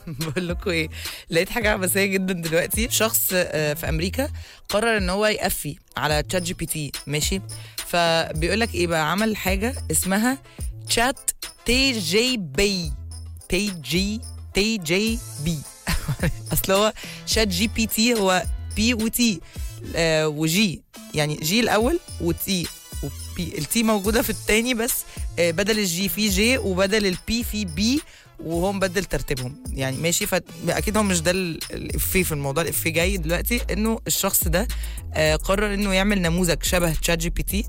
بقول لكم ايه لقيت حاجه عبثيه جدا دلوقتي شخص آه، في امريكا قرر ان هو يقفي على تشات جي بي تي ماشي فبيقول لك ايه بقى عمل حاجه اسمها تشات تي جي بي تي جي تي جي بي اصل هو شات جي بي تي هو بي وتي آه وجي يعني جي الاول وتي وبي التي موجوده في التاني بس آه بدل الجي في جي وبدل البي في بي وهو مبدل ترتيبهم يعني ماشي فاكيد هو مش ده ال- الافيه في الموضوع الافيه جاي دلوقتي انه الشخص ده آه قرر انه يعمل نموذج شبه تشات جي بي تي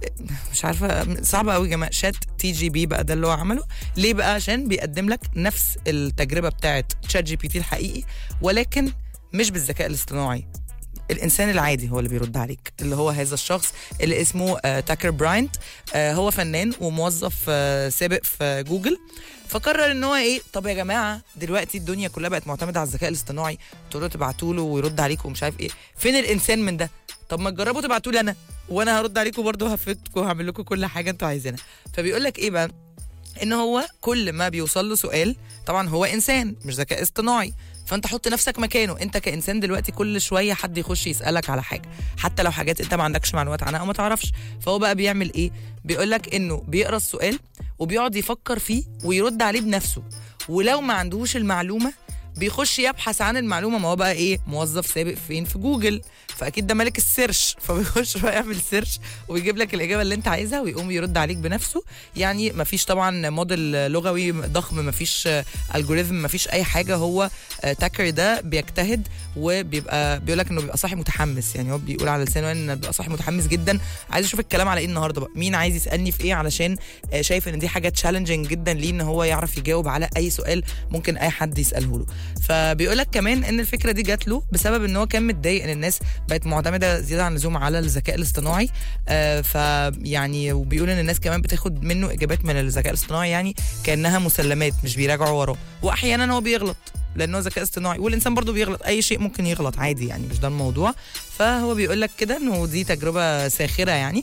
مش عارفه صعبه قوي يا جماعه شات تي جي بي بقى ده اللي هو عمله ليه بقى عشان بيقدم لك نفس التجربه بتاعت تشات جي بي تي الحقيقي ولكن مش بالذكاء الاصطناعي الانسان العادي هو اللي بيرد عليك اللي هو هذا الشخص اللي اسمه آه تاكر براينت آه هو فنان وموظف آه سابق في جوجل فقرر ان هو ايه طب يا جماعه دلوقتي الدنيا كلها بقت معتمده على الذكاء الاصطناعي تقولوا تبعتوا له ويرد عليكم ومش عارف ايه فين الانسان من ده طب ما تجربوا تبعتوا لي انا وانا هرد عليكم برضه هفيدكم وهعمل لكم كل حاجه انتوا عايزينها فبيقول لك ايه بقى ان هو كل ما بيوصل له سؤال طبعا هو انسان مش ذكاء اصطناعي فانت حط نفسك مكانه انت كانسان دلوقتي كل شويه حد يخش يسالك على حاجه حتى لو حاجات انت ما عندكش معلومات عنها او ما تعرفش فهو بقى بيعمل ايه بيقول لك انه بيقرا السؤال وبيقعد يفكر فيه ويرد عليه بنفسه ولو ما عندهوش المعلومه بيخش يبحث عن المعلومه ما هو بقى ايه موظف سابق فين في جوجل فاكيد ده ملك السيرش فبيخش بقى يعمل سيرش ويجيب لك الاجابه اللي انت عايزها ويقوم يرد عليك بنفسه يعني ما فيش طبعا موديل لغوي ضخم ما فيش الجوريزم ما فيش اي حاجه هو آه، تاكر ده بيجتهد وبيبقى بيقول لك انه بيبقى صاحي متحمس يعني هو بيقول على لسانه انه بيبقى صاحي متحمس جدا عايز اشوف الكلام على ايه النهارده بقى مين عايز يسالني في ايه علشان آه، شايف ان دي حاجه تشالنجينج جدا ليه ان هو يعرف يجاوب على اي سؤال ممكن اي حد يساله له فبيقول لك كمان ان الفكره دي جات له بسبب ان هو كان متضايق ان الناس بقت معتمده زياده عن اللزوم على الذكاء الاصطناعي آه فيعني وبيقول ان الناس كمان بتاخد منه اجابات من الذكاء الاصطناعي يعني كانها مسلمات مش بيراجعوا وراه واحيانا هو بيغلط لانه ذكاء اصطناعي والانسان برضو بيغلط اي شيء ممكن يغلط عادي يعني مش ده الموضوع فهو بيقول لك كده انه دي تجربه ساخره يعني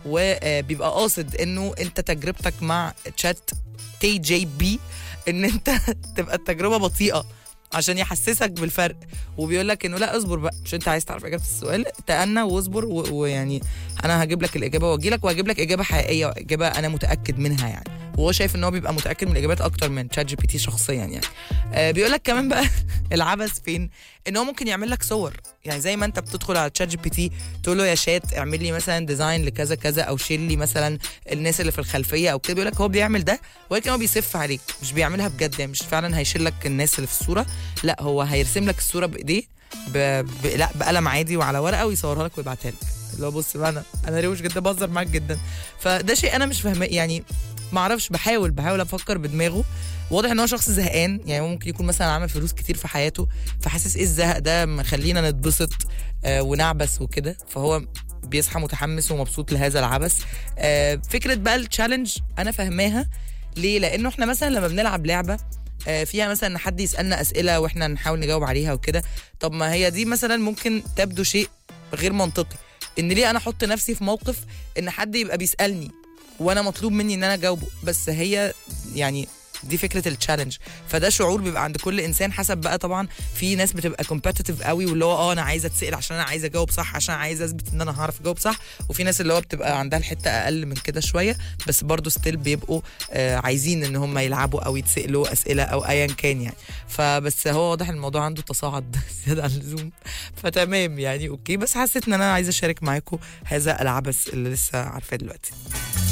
وبيبقى قاصد انه انت تجربتك مع تشات تي جي بي ان انت تبقى التجربه بطيئه عشان يحسسك بالفرق وبيقول لك انه لا اصبر بقى مش انت عايز تعرف اجابه السؤال تأنى واصبر و- ويعني انا هجيب لك الاجابه واجي لك وهجيب لك اجابه حقيقيه اجابه انا متاكد منها يعني وهو شايف ان هو بيبقى متاكد من الاجابات اكتر من تشات جي بي تي شخصيا يعني آه بيقول لك كمان بقى العبث فين ان هو ممكن يعمل لك صور يعني زي ما انت بتدخل على تشات جي بي تي تقول له يا شات اعمل لي مثلا ديزاين لكذا كذا او شيل لي مثلا الناس اللي في الخلفيه او كده بيقول لك هو بيعمل ده ولكن هو بيسف عليك مش بيعملها بجد يعني مش فعلا هيشيل لك الناس اللي في الصوره لا هو هيرسم لك الصوره بايديه ب... ب... لا بقلم عادي وعلى ورقه ويصورها لك ويبعتها لك اللي هو بص بقى انا انا روش جدا بهزر معاك جدا فده شيء انا مش فاهماه يعني ما اعرفش بحاول بحاول افكر بدماغه واضح ان هو شخص زهقان يعني هو ممكن يكون مثلا عمل فلوس كتير في حياته فحاسس ايه الزهق ده مخلينا نتبسط آه ونعبس وكده فهو بيصحى متحمس ومبسوط لهذا العبث آه فكره بقى التشالنج انا فاهماها ليه لانه احنا مثلا لما بنلعب لعبه آه، فيها مثلا ان حد يسالنا اسئله واحنا نحاول نجاوب عليها وكده طب ما هي دي مثلا ممكن تبدو شيء غير منطقي ان ليه انا احط نفسي في موقف ان حد يبقى بيسالني وانا مطلوب مني ان انا اجاوبه بس هي يعني دي فكره التشالنج فده شعور بيبقى عند كل انسان حسب بقى طبعا في ناس بتبقى كومبتيتيف قوي واللي هو اه انا عايزه اتسال عشان انا عايزه اجاوب صح عشان عايزه اثبت ان انا هعرف اجاوب صح وفي ناس اللي هو بتبقى عندها الحته اقل من كده شويه بس برضو ستيل بيبقوا آه عايزين ان هم يلعبوا او يتسالوا اسئله او ايا كان يعني فبس هو واضح الموضوع عنده تصاعد زياده عن اللزوم فتمام يعني اوكي بس حسيت ان انا عايزه اشارك معاكم هذا العبث اللي لسه عارفاه دلوقتي